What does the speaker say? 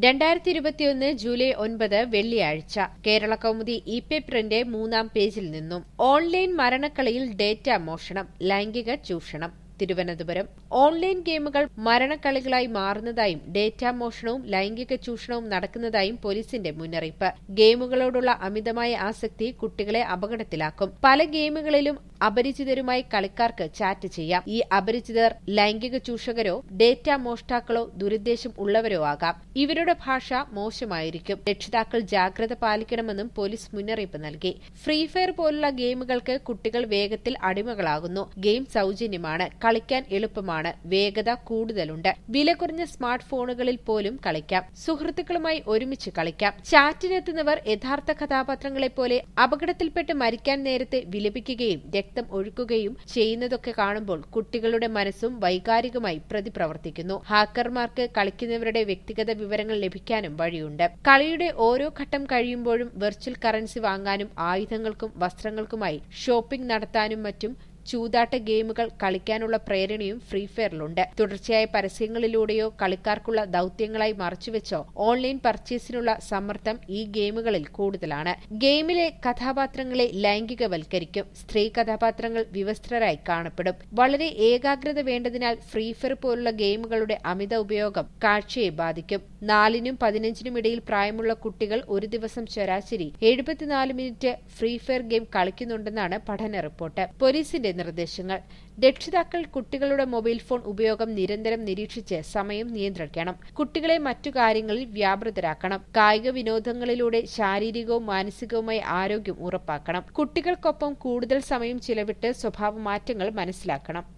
രണ്ടായിരത്തി ഇരുപത്തിയൊന്ന് ജൂലൈ ഒൻപത് വെള്ളിയാഴ്ച കേരള കൗമുദി ഇ പേപ്പറിന്റെ മൂന്നാം പേജിൽ നിന്നും ഓൺലൈൻ മരണക്കളിയിൽ ഡേറ്റ മോഷണം ലൈംഗിക ചൂഷണം തിരുവനന്തപുരം ഓൺലൈൻ ഗെയിമുകൾ മരണക്കളികളായി മാറുന്നതായും ഡേറ്റ മോഷണവും ലൈംഗിക ചൂഷണവും നടക്കുന്നതായും പോലീസിന്റെ മുന്നറിയിപ്പ് ഗെയിമുകളോടുള്ള അമിതമായ ആസക്തി കുട്ടികളെ അപകടത്തിലാക്കും പല ഗെയിമുകളിലും അപരിചിതരുമായി കളിക്കാർക്ക് ചാറ്റ് ചെയ്യാം ഈ അപരിചിതർ ലൈംഗിക ചൂഷകരോ ഡേറ്റ മോഷ്ടാക്കളോ ദുരുദ്ദേശം ഉള്ളവരോ ആകാം ഇവരുടെ ഭാഷ മോശമായിരിക്കും രക്ഷിതാക്കൾ ജാഗ്രത പാലിക്കണമെന്നും പോലീസ് മുന്നറിയിപ്പ് നൽകി ഫ്രീ ഫയർ പോലുള്ള ഗെയിമുകൾക്ക് കുട്ടികൾ വേഗത്തിൽ അടിമകളാകുന്നു ഗെയിം സൌജന്യമാണ് കളിക്കാൻ എളുപ്പമാണ് വേഗത കൂടുതലുണ്ട് വില കുറഞ്ഞ സ്മാർട്ട് ഫോണുകളിൽ പോലും കളിക്കാം സുഹൃത്തുക്കളുമായി ഒരുമിച്ച് കളിക്കാം ചാറ്റിനെത്തുന്നവർ യഥാർത്ഥ കഥാപാത്രങ്ങളെപ്പോലെ അപകടത്തിൽപ്പെട്ട് മരിക്കാൻ നേരത്തെ വിലപിക്കുകയും രക്തം ഒഴുക്കുകയും ചെയ്യുന്നതൊക്കെ കാണുമ്പോൾ കുട്ടികളുടെ മനസ്സും വൈകാരികമായി പ്രതിപ്രവർത്തിക്കുന്നു ഹാക്കർമാർക്ക് കളിക്കുന്നവരുടെ വ്യക്തിഗത വിവരങ്ങൾ ലഭിക്കാനും വഴിയുണ്ട് കളിയുടെ ഓരോ ഘട്ടം കഴിയുമ്പോഴും വെർച്വൽ കറൻസി വാങ്ങാനും ആയുധങ്ങൾക്കും വസ്ത്രങ്ങൾക്കുമായി ഷോപ്പിംഗ് നടത്താനും മറ്റും ചൂതാട്ട ഗെയിമുകൾ കളിക്കാനുള്ള പ്രേരണയും ഫ്രീ ഫയറിലുണ്ട് തുടർച്ചയായ പരസ്യങ്ങളിലൂടെയോ കളിക്കാർക്കുള്ള ദൌത്യങ്ങളായി മറച്ചുവെച്ചോ ഓൺലൈൻ പർച്ചേസിനുള്ള സമ്മർദ്ദം ഈ ഗെയിമുകളിൽ കൂടുതലാണ് ഗെയിമിലെ കഥാപാത്രങ്ങളെ ലൈംഗികവൽക്കരിക്കും സ്ത്രീ കഥാപാത്രങ്ങൾ വിവസ്ത്രരായി കാണപ്പെടും വളരെ ഏകാഗ്രത വേണ്ടതിനാൽ ഫ്രീ ഫയർ പോലുള്ള ഗെയിമുകളുടെ അമിത ഉപയോഗം കാഴ്ചയെ ബാധിക്കും നാലിനും പതിനഞ്ചിനും ഇടയിൽ പ്രായമുള്ള കുട്ടികൾ ഒരു ദിവസം ശരാശരി എഴുപത്തിനാല് മിനിറ്റ് ഫ്രീ ഫയർ ഗെയിം കളിക്കുന്നുണ്ടെന്നാണ് പഠന റിപ്പോർട്ട് പോലീസിന്റെ നിർദ്ദേശങ്ങൾ രക്ഷിതാക്കൾ കുട്ടികളുടെ മൊബൈൽ ഫോൺ ഉപയോഗം നിരന്തരം നിരീക്ഷിച്ച് സമയം നിയന്ത്രിക്കണം കുട്ടികളെ മറ്റു കാര്യങ്ങളിൽ വ്യാപൃതരാക്കണം കായിക വിനോദങ്ങളിലൂടെ ശാരീരികവും മാനസികവുമായ ആരോഗ്യം ഉറപ്പാക്കണം കുട്ടികൾക്കൊപ്പം കൂടുതൽ സമയം ചിലവിട്ട് സ്വഭാവ മാറ്റങ്ങൾ മനസ്സിലാക്കണം